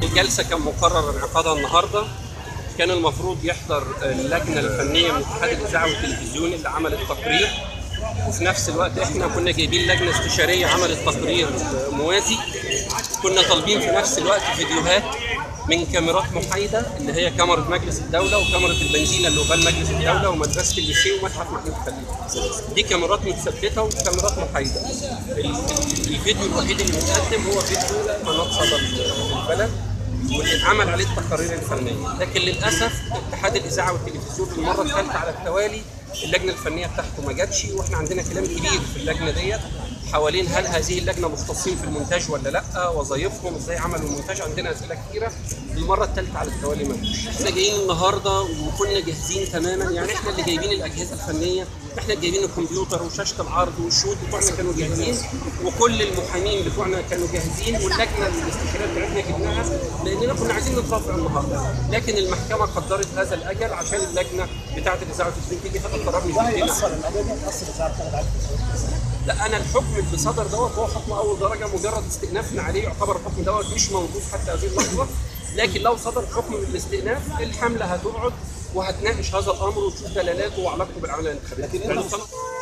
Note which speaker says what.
Speaker 1: الجلسه كان مقرر انعقادها النهارده كان المفروض يحضر اللجنه الفنيه من اتحاد الاذاعه والتلفزيون اللي عملت تقرير وفي نفس الوقت احنا كنا جايبين لجنه استشاريه عملت تقرير موازي كنا طالبين في نفس الوقت فيديوهات من كاميرات محايده اللي هي كاميرا مجلس الدوله وكاميرا البنزينه اللي قبال مجلس الدوله ومدرسه الليسيه ومتحف محمود خليل. دي كاميرات متثبته وكاميرات محايده. ال- الفيديو الوحيد اللي متقدم هو فيديو قناه صدى البلد واللي اتعمل عليه التقارير الفنيه، لكن للاسف اتحاد الاذاعه والتلفزيون للمره الثالثه على التوالي اللجنه الفنيه بتاعته ما جاتش واحنا عندنا كلام كبير في اللجنه ديت حوالين هل هذه اللجنه مختصين في المونتاج ولا لا وظائفهم ازاي عملوا المونتاج عندنا اسئله كثيره المره الثالثه على التوالي ما جوش احنا جايين النهارده وكنا جاهزين تماما يعني احنا اللي جايبين الاجهزه الفنيه احنا جايبين الكمبيوتر وشاشه العرض والشوت بتوعنا كانوا جاهزين وكل المحامين بتوعنا كانوا جاهزين واللجنه الاستشاريه بتاعتنا جبناها لاننا كنا عايزين نترافع النهارده لكن المحكمه قدرت هذا الاجل عشان اللجنه بتاعه الاذاعه والتلفزيون تيجي هذا القرار مش بايدينا
Speaker 2: هيأثر القضية دي هتأثر إذا ثلاث عدد
Speaker 1: لا انا الحكم اللي صدر دوت هو حكم اول درجه مجرد استئنافنا عليه يعتبر الحكم دوت مش موجود حتى هذه اللحظه لكن لو صدر حكم بالاستئناف الحمله هتقعد وهتناقش هذا الامر وتشوف دلالاته وعلاقته بالعمليه الانتخابيه.
Speaker 2: لكن
Speaker 1: لأنه
Speaker 2: إنت-
Speaker 1: خلاص-